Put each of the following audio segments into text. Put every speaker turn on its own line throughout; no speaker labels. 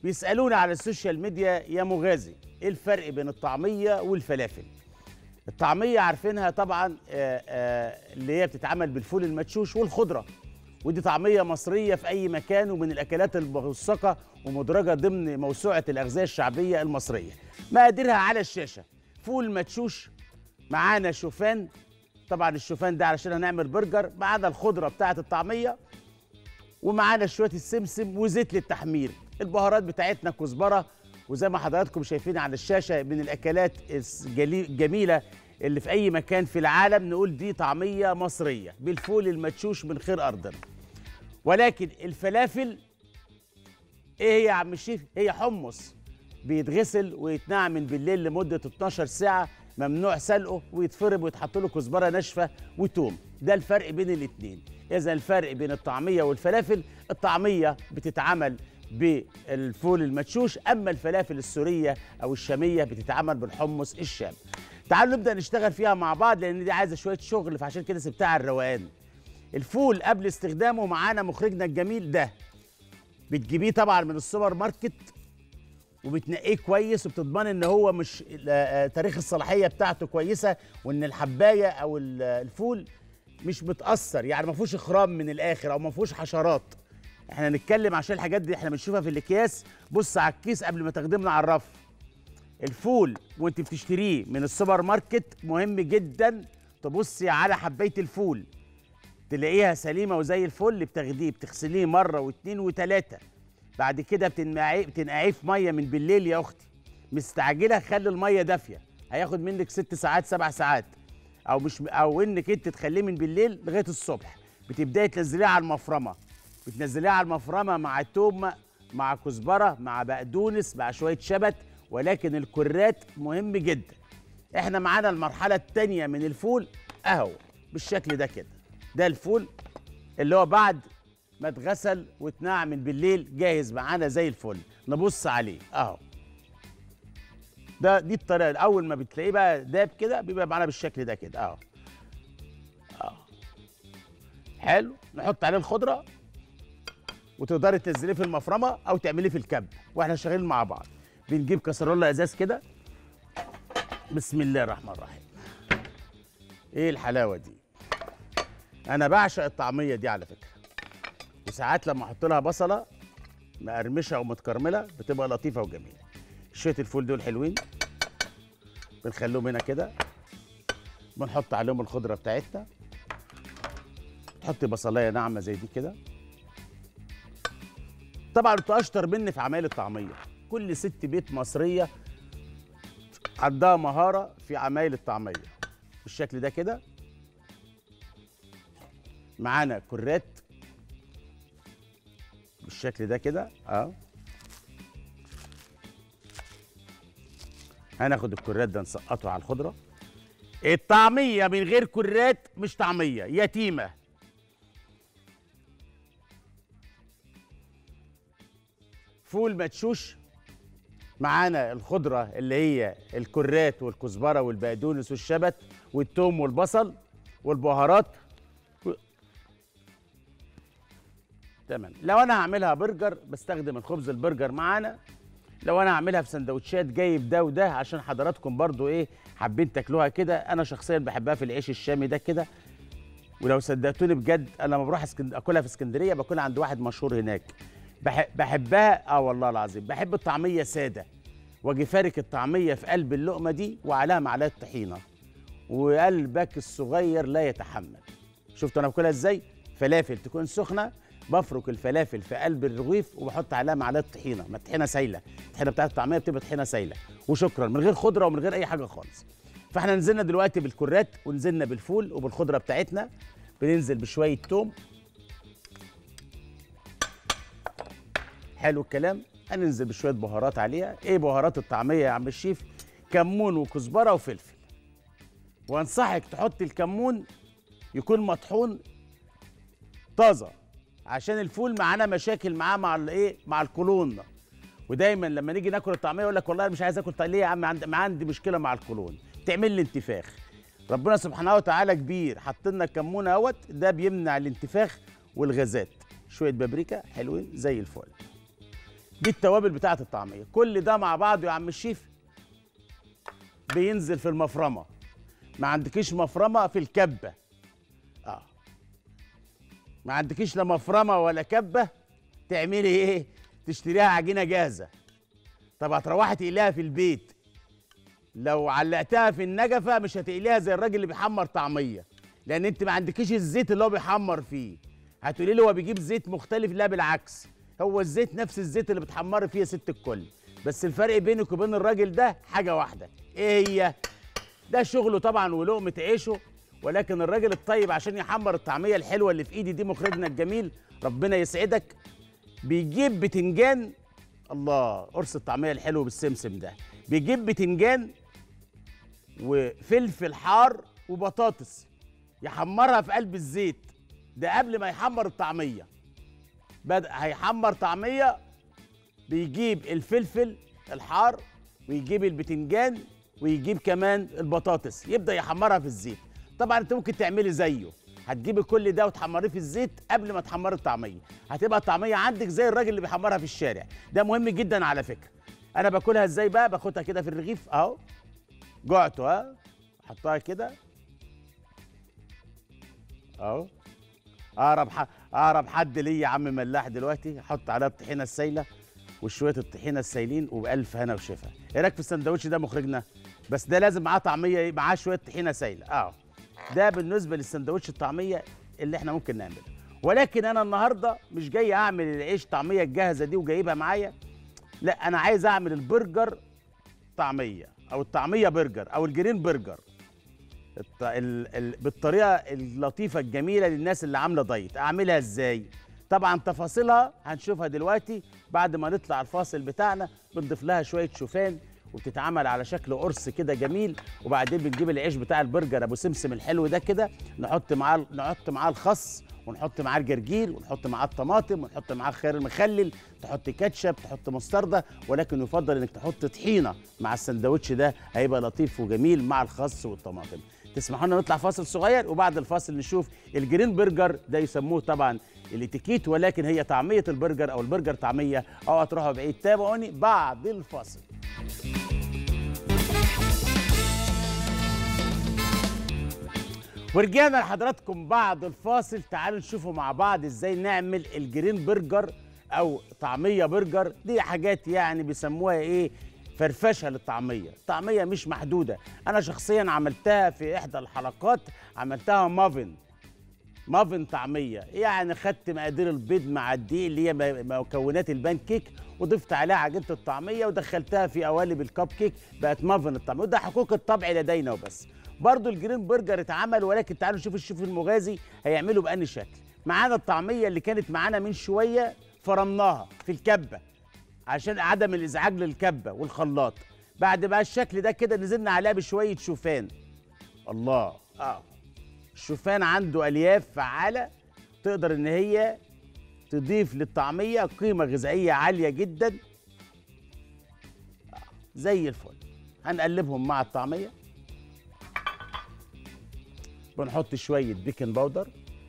بيسالونا على السوشيال ميديا يا مغازي ايه الفرق بين الطعميه والفلافل الطعميه عارفينها طبعا آه، آه، اللي هي بتتعمل بالفول المدشوش والخضره ودي طعميه مصريه في اي مكان ومن الاكلات الموثقه ومدرجه ضمن موسوعه الاغذيه الشعبيه المصريه مقاديرها على الشاشه فول مدشوش معانا شوفان طبعا الشوفان ده علشان هنعمل برجر معانا الخضره بتاعه الطعميه ومعانا شويه السمسم وزيت للتحمير البهارات بتاعتنا كزبره وزي ما حضراتكم شايفين على الشاشه من الاكلات الجلي- الجميله اللي في اي مكان في العالم نقول دي طعميه مصريه بالفول المدشوش من خير ارضنا ولكن الفلافل ايه هي يا عم الشيف هي حمص بيتغسل ويتنعم من بالليل لمده 12 ساعه ممنوع سلقه ويتفرم ويتحط له كزبره ناشفه وتوم ده الفرق بين الاثنين اذا الفرق بين الطعميه والفلافل الطعميه بتتعمل بالفول المدشوش اما الفلافل السوريه او الشاميه بتتعمل بالحمص الشام تعالوا نبدا نشتغل فيها مع بعض لان دي عايزه شويه شغل فعشان كده سبتها على الروقان الفول قبل استخدامه معانا مخرجنا الجميل ده بتجيبيه طبعا من السوبر ماركت وبتنقيه كويس وبتضمن ان هو مش آه، تاريخ الصلاحيه بتاعته كويسه وان الحبايه او ال- الفول مش متاثر يعني ما فيهوش خرام من الاخر او ما فيهوش حشرات احنا هنتكلم عشان الحاجات دي احنا بنشوفها في الاكياس بص على الكيس قبل ما تخدمنا على الرف الفول وانت بتشتريه من السوبر ماركت مهم جدا تبصي على حبايه الفول تلاقيها سليمه وزي الفل بتاخديه بتغسليه مره واثنين وثلاثه بعد كده بتنقعيه بتنقعيه في ميه من بالليل يا اختي مستعجله خلي الميه دافيه هياخد منك ست ساعات سبع ساعات او مش او انك انت تخليه من بالليل لغايه الصبح بتبداي تنزليه على المفرمه بتنزليه على المفرمه مع توم مع كزبره مع بقدونس مع شويه شبت ولكن الكرات مهم جدا احنا معانا المرحله الثانيه من الفول اهو بالشكل ده كده ده الفول اللي هو بعد ما اتغسل واتنقع من بالليل جاهز معانا زي الفل نبص عليه اهو ده دي الطريقه اول ما بتلاقيه بقى داب كده بيبقى معانا بالشكل ده كده اهو اهو حلو نحط عليه الخضره وتقدري تنزليه في المفرمه او تعمليه في الكب واحنا شغالين مع بعض بنجيب كسرولة ازاز كده بسم الله الرحمن الرحيم ايه الحلاوه دي انا بعشق الطعميه دي على فكره وساعات لما احط لها بصله مقرمشه او متكرمله بتبقى لطيفه وجميله شويه الفول دول حلوين بنخليهم هنا كده بنحط عليهم الخضره بتاعتنا تحطي بصلايه ناعمه زي دي كده طبعا انتوا اشطر مني في عمايل الطعميه كل ست بيت مصريه عندها مهاره في عمايل الطعميه بالشكل ده كده معانا كرات بالشكل ده كده اه هناخد الكرات ده نسقطه على الخضره الطعميه من غير كرات مش طعميه يتيمه فول مدشوش معانا الخضره اللي هي الكرات والكزبره والبقدونس والشبت والثوم والبصل والبهارات تمام لو انا هعملها برجر بستخدم الخبز البرجر معانا لو انا هعملها في سندوتشات جايب ده وده عشان حضراتكم برضو ايه حابين تاكلوها كده انا شخصيا بحبها في العيش الشامي ده كده ولو صدقتوني بجد انا لما بروح اسكند... اكلها في اسكندريه باكلها عند واحد مشهور هناك بح... بحبها اه والله العظيم بحب الطعميه ساده واجي فارك الطعميه في قلب اللقمه دي وعليها معلقه طحينه وقلبك الصغير لا يتحمل شفت انا باكلها ازاي فلافل تكون سخنه بفرك الفلافل في قلب الرغيف وبحط عليها معلقه طحينه ما الطحينه سايله الطحينه بتاعت الطعميه بتبقى طحينه سايله وشكرا من غير خضره ومن غير اي حاجه خالص فاحنا نزلنا دلوقتي بالكرات ونزلنا بالفول وبالخضره بتاعتنا بننزل بشويه توم حلو الكلام هننزل بشويه بهارات عليها ايه بهارات الطعميه يا عم الشيف كمون وكزبره وفلفل وانصحك تحط الكمون يكون مطحون طازه عشان الفول معانا مشاكل معاه مع الايه مع القولون ودايما لما نيجي ناكل الطعميه يقول لك والله أنا مش عايز اكل طعميه يا عم عندي ما عندي مشكله مع القولون تعمل لي انتفاخ ربنا سبحانه وتعالى كبير حط لنا الكمون اهوت ده بيمنع الانتفاخ والغازات شويه بابريكا حلوين زي الفل دي التوابل بتاعه الطعميه كل ده مع بعضه يا عم الشيف بينزل في المفرمه ما عندكيش مفرمه في الكبه اه ما عندكيش لا مفرمه ولا كبه تعملي ايه تشتريها عجينه جاهزه طب هتروحي تقليها في البيت لو علقتها في النجفه مش هتقليها زي الراجل اللي بيحمر طعميه لان انت ما عندكيش الزيت اللي هو بيحمر فيه هتقولي لي هو بيجيب زيت مختلف لا بالعكس هو الزيت نفس الزيت اللي بتحمري فيه يا ست الكل بس الفرق بينك وبين الراجل ده حاجه واحده ايه هي ده شغله طبعا ولقمه عيشه ولكن الراجل الطيب عشان يحمر الطعميه الحلوه اللي في ايدي دي مخرجنا الجميل ربنا يسعدك بيجيب بتنجان الله قرص الطعميه الحلو بالسمسم ده بيجيب بتنجان وفلفل حار وبطاطس يحمرها في قلب الزيت ده قبل ما يحمر الطعميه بدأ هيحمر طعميه بيجيب الفلفل الحار ويجيب البتنجان ويجيب كمان البطاطس يبدا يحمرها في الزيت طبعا انت ممكن تعملي زيه هتجيبي كل ده وتحمريه في الزيت قبل ما تحمري الطعميه هتبقى الطعميه عندك زي الراجل اللي بيحمرها في الشارع ده مهم جدا على فكره انا باكلها ازاي بقى باخدها كده في الرغيف اهو جعته ها احطها كده اهو اقرب ح... اقرب حد ليا يا عم ملاح دلوقتي احط عليها الطحينه السايله وشويه الطحينه السايلين وبالف هنا وشفا ايه رايك في السندوتش ده مخرجنا بس ده لازم معاه طعميه ايه معاه شويه طحينه سايله اه ده بالنسبه للسندوتش الطعميه اللي احنا ممكن نعمله ولكن انا النهارده مش جاي اعمل العيش طعميه الجاهزه دي وجايبها معايا لا انا عايز اعمل البرجر طعميه او الطعميه برجر او الجرين برجر الط... ال... ال... بالطريقه اللطيفه الجميله للناس اللي عامله دايت اعملها ازاي طبعا تفاصيلها هنشوفها دلوقتي بعد ما نطلع الفاصل بتاعنا بنضيف لها شويه شوفان وبتتعمل على شكل قرص كده جميل وبعدين بنجيب العيش بتاع البرجر ابو سمسم الحلو ده كده نحط معاه نحط معاه الخس ونحط معاه الجرجير ونحط معاه الطماطم ونحط معاه الخيار المخلل تحط كاتشب تحط مستردة ولكن يفضل انك تحط طحينه مع السندوتش ده هيبقى لطيف وجميل مع الخس والطماطم تسمحوا لنا نطلع فاصل صغير وبعد الفاصل نشوف الجرين برجر ده يسموه طبعا الاتيكيت ولكن هي طعميه البرجر او البرجر طعميه او هتروحوا بعيد تابعوني بعد الفاصل ورجعنا لحضراتكم بعد الفاصل تعالوا نشوفوا مع بعض ازاي نعمل الجرين برجر او طعميه برجر دي حاجات يعني بيسموها ايه فرفشه للطعميه الطعميه مش محدوده انا شخصيا عملتها في احدى الحلقات عملتها مافن مافن طعميه يعني خدت مقادير البيض مع الدقيق اللي هي مكونات البان كيك وضفت عليها عجينه الطعميه ودخلتها في قوالب الكب كيك بقت مافن الطعميه وده حقوق الطبع لدينا وبس برضو الجرين برجر اتعمل ولكن تعالوا نشوف الشيف المغازي هيعمله بأني شكل معانا الطعميه اللي كانت معانا من شويه فرمناها في الكبه عشان عدم الازعاج للكبه والخلاط بعد بقى الشكل ده كده نزلنا عليها بشويه شوفان الله اه الشوفان عنده الياف فعاله تقدر ان هي تضيف للطعميه قيمه غذائيه عاليه جدا آه. زي الفل هنقلبهم مع الطعميه بنحط شويه بيكنج باودر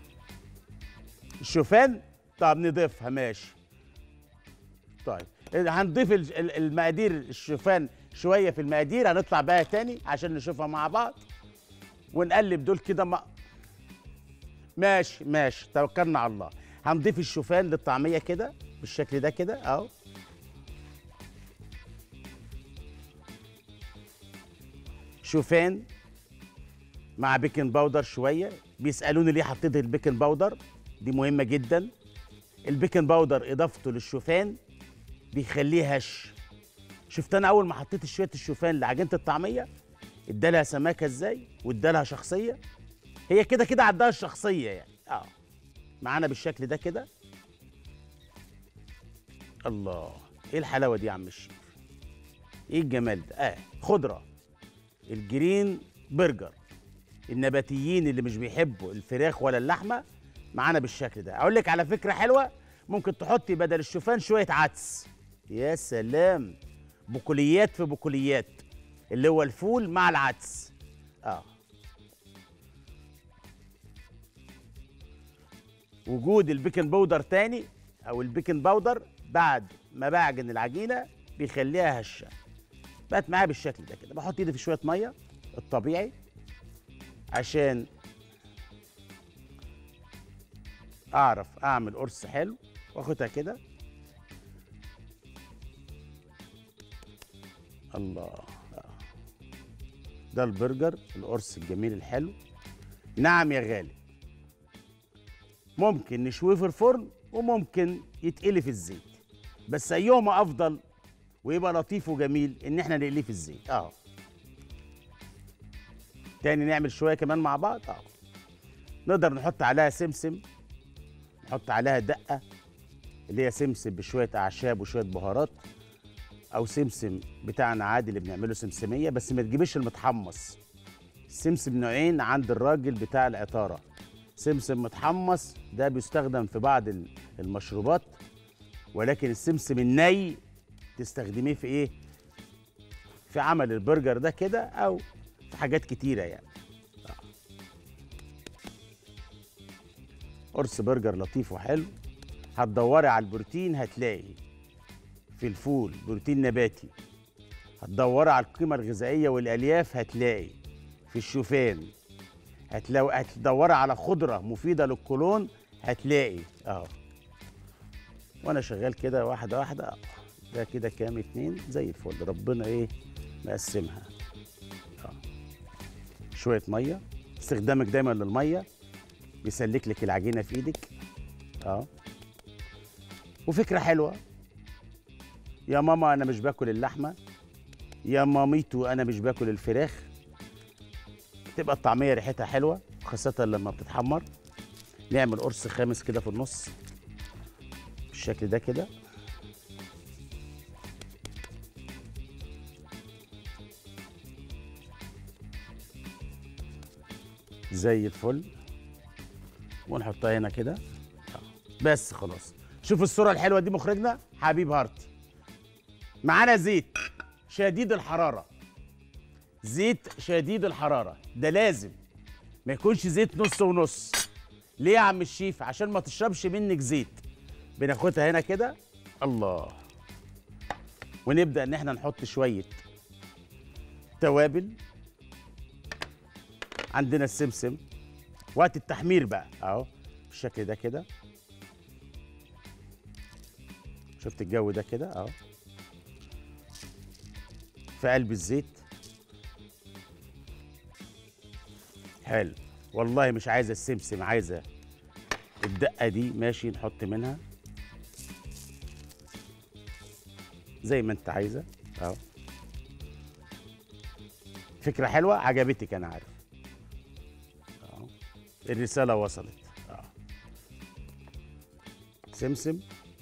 الشوفان طب نضيفها ماشي طيب هنضيف المقادير الشوفان شويه في المقادير هنطلع بقى تاني عشان نشوفها مع بعض ونقلب دول كده ما ماشي ماشي توكلنا على الله هنضيف الشوفان للطعميه كده بالشكل ده كده اهو شوفان مع بيكنج باودر شويه بيسالوني ليه حطيت البيكنج باودر دي مهمه جدا البيكنج باودر اضافته للشوفان بيخليه هش شفت انا اول ما حطيت شويه الشوفان لعجينه الطعميه ادالها سماكه ازاي وادالها شخصيه هي كده كده عندها الشخصيه يعني اه معانا بالشكل ده كده الله ايه الحلاوه دي يا عم الشيف ايه الجمال ده اه خضره الجرين برجر النباتيين اللي مش بيحبوا الفراخ ولا اللحمه معانا بالشكل ده اقول لك على فكره حلوه ممكن تحطي بدل الشوفان شويه عدس يا سلام بقوليات في بقوليات اللي هو الفول مع العدس اه وجود البيكنج باودر تاني او البيكنج باودر بعد ما بعجن العجينه بيخليها هشه بقت معايا بالشكل ده كده بحط ايدي في شويه ميه الطبيعي عشان اعرف اعمل قرص حلو واخدها كده الله ده البرجر القرص الجميل الحلو نعم يا غالي ممكن نشويه في الفرن وممكن يتقلي في الزيت بس ايهما افضل ويبقى لطيف وجميل ان احنا نقليه في الزيت اه تاني نعمل شويه كمان مع بعض اه نقدر نحط عليها سمسم نحط عليها دقه اللي هي سمسم بشويه اعشاب وشويه بهارات او سمسم بتاعنا عادي اللي بنعمله سمسميه بس ما تجيبش المتحمص السمسم نوعين عند الراجل بتاع العطاره سمسم متحمص ده بيستخدم في بعض ال- المشروبات ولكن السمسم الني تستخدميه في ايه في عمل البرجر ده كده او في حاجات كتيره يعني آه. قرص برجر لطيف وحلو هتدوري على البروتين هتلاقي في الفول بروتين نباتي هتدوري على القيمه الغذائيه والالياف هتلاقي في الشوفان هتلاقي هتدوري على خضره مفيده للقولون هتلاقي اهو وانا شغال كده واحده واحده أهو. ده كده كام اتنين زي الفل ربنا ايه مقسمها اه شويه ميه استخدامك دايما للميه بيسلك لك العجينه في ايدك اه وفكره حلوه يا ماما انا مش باكل اللحمه يا ماميتو انا مش باكل الفراخ تبقى الطعميه ريحتها حلوه خاصه لما بتتحمر نعمل قرص خامس كده في النص بالشكل ده كده زي الفل ونحطها هنا كده بس خلاص شوف الصورة الحلوة دي مخرجنا حبيب هارت معانا زيت شديد الحرارة زيت شديد الحرارة ده لازم ما يكونش زيت نص ونص ليه يا عم الشيف عشان ما تشربش منك زيت بناخدها هنا كده الله ونبدأ ان احنا نحط شوية توابل عندنا السمسم وقت التحمير بقى اهو بالشكل ده كده شفت الجو ده كده اهو في قلب الزيت حلو والله مش عايزه السمسم عايزه الدقه دي ماشي نحط منها زي ما انت عايزه اهو فكره حلوه عجبتك انا عارف اهو الرساله وصلت اهو سمسم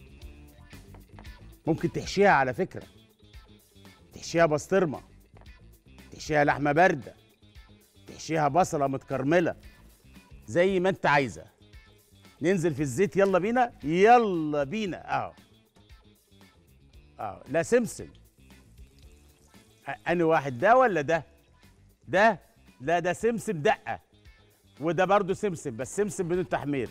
ممكن تحشيها على فكره تحشيها بسطرمه تحشيها لحمه بارده تحشيها بصله متكرمله زي ما انت عايزه ننزل في الزيت يلا بينا يلا بينا اهو اهو لا سمسم أ- انهي واحد ده ولا ده ده لا ده سمسم دقه وده برضو سمسم بس سمسم بدون تحمير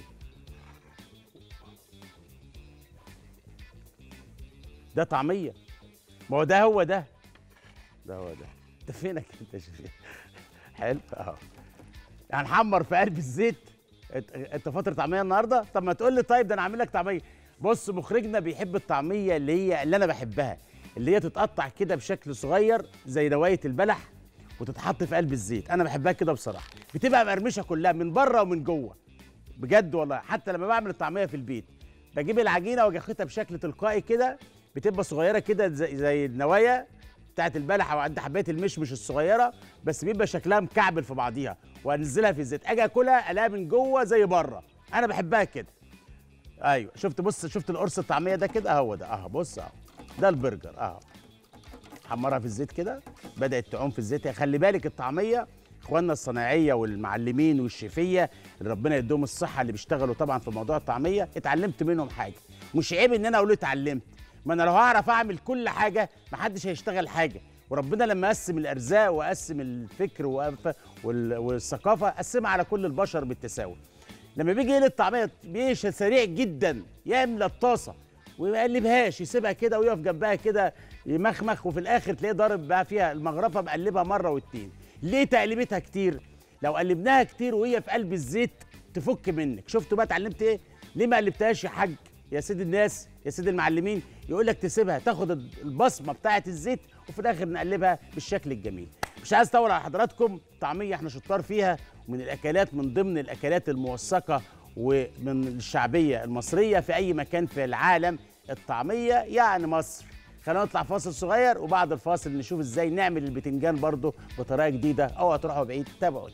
ده طعميه ما هو ده هو ده ده هو ده انت فينك انت يا شيخ حلو اهو هنحمر في قلب الزيت انت انت فتره طعميه النهارده طب ما تقول لي طيب ده انا عامل لك طعميه بص مخرجنا بيحب الطعميه اللي هي اللي انا بحبها اللي هي تتقطع كده بشكل صغير زي روايه البلح وتتحط في قلب الزيت انا بحبها كده بصراحه بتبقى مقرمشه كلها من بره ومن جوه بجد والله حتى لما بعمل الطعميه في البيت بجيب العجينه واجي اخدها بشكل تلقائي كده بتبقى صغيره كده زي, زي النوايا بتاعت البلح او عند حبايه المشمش الصغيره بس بيبقى شكلها مكعبل في بعضيها وانزلها في الزيت اجي اكلها الاقيها من جوه زي بره انا بحبها كده ايوه شفت بص شفت القرص الطعميه ده كده اهو ده اهو بص اهو ده البرجر اهو حمرها في الزيت كده بدات تعوم في الزيت خلي بالك الطعميه اخواننا الصناعيه والمعلمين والشيفيه اللي ربنا يديهم الصحه اللي بيشتغلوا طبعا في موضوع الطعميه اتعلمت منهم حاجه مش عيب ان انا اقول اتعلمت ما انا لو هعرف اعمل كل حاجه محدش هيشتغل حاجه وربنا لما قسم الارزاق وقسم الفكر وقف- وال- والثقافه قسمها على كل البشر بالتساوي لما بيجي يقلي الطعميه بيمشي سريع جدا يملى الطاسه وما يقلبهاش يسيبها كده ويقف جنبها كده يمخمخ وفي الاخر تلاقيه ضارب بقى فيها المغرفه مقلبها مره واتنين ليه تقلبتها كتير لو قلبناها كتير وهي في قلب الزيت تفك منك شفتوا بقى اتعلمت ايه ليه ما قلبتهاش يا حاج يا سيد الناس يا سيد المعلمين يقول لك تسيبها تاخد البصمه بتاعه الزيت وفي الاخر نقلبها بالشكل الجميل مش عايز اطول على حضراتكم طعميه احنا شطار فيها ومن الاكلات من ضمن الاكلات الموثقه ومن الشعبيه المصريه في اي مكان في العالم الطعميه يعني مصر خلينا نطلع فاصل صغير وبعد الفاصل نشوف ازاي نعمل البتنجان برضه بطريقه جديده اوعوا تروحوا بعيد تابعوني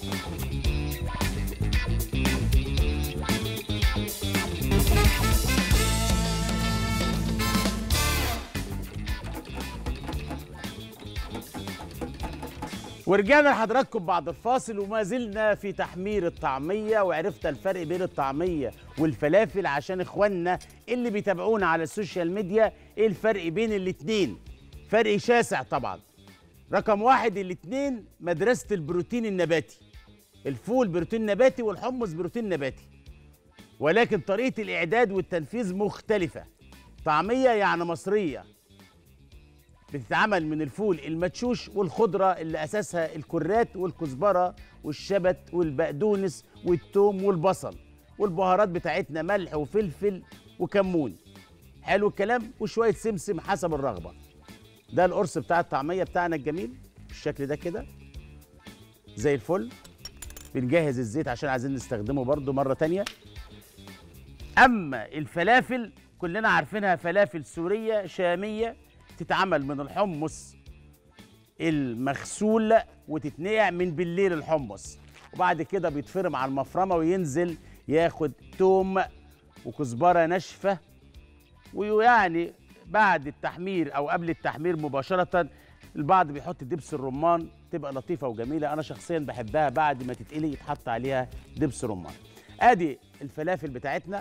ورجعنا لحضراتكم بعد الفاصل وما زلنا في تحمير الطعمية وعرفت الفرق بين الطعمية والفلافل عشان اخواننا اللي بيتابعونا على السوشيال ميديا ايه الفرق بين الاتنين فرق شاسع طبعا رقم واحد الاتنين مدرسة البروتين النباتي الفول بروتين نباتي والحمص بروتين نباتي ولكن طريقة الإعداد والتنفيذ مختلفة طعمية يعني مصرية بتتعمل من الفول المدشوش والخضرة اللي أساسها الكرات والكزبرة والشبت والبقدونس والثوم والبصل والبهارات بتاعتنا ملح وفلفل وكمون حلو الكلام وشوية سمسم حسب الرغبة ده القرص بتاع الطعمية بتاعنا الجميل بالشكل ده كده زي الفل بنجهز الزيت عشان عايزين نستخدمه برضو مرة تانية أما الفلافل كلنا عارفينها فلافل سورية شامية تتعمل من الحمص المغسول وتتنقع من بالليل الحمص وبعد كده بيتفرم على المفرمه وينزل ياخد توم وكزبره ناشفه ويعني بعد التحمير او قبل التحمير مباشره البعض بيحط دبس الرمان تبقى لطيفه وجميله انا شخصيا بحبها بعد ما تتقلي يتحط عليها دبس رمان ادي الفلافل بتاعتنا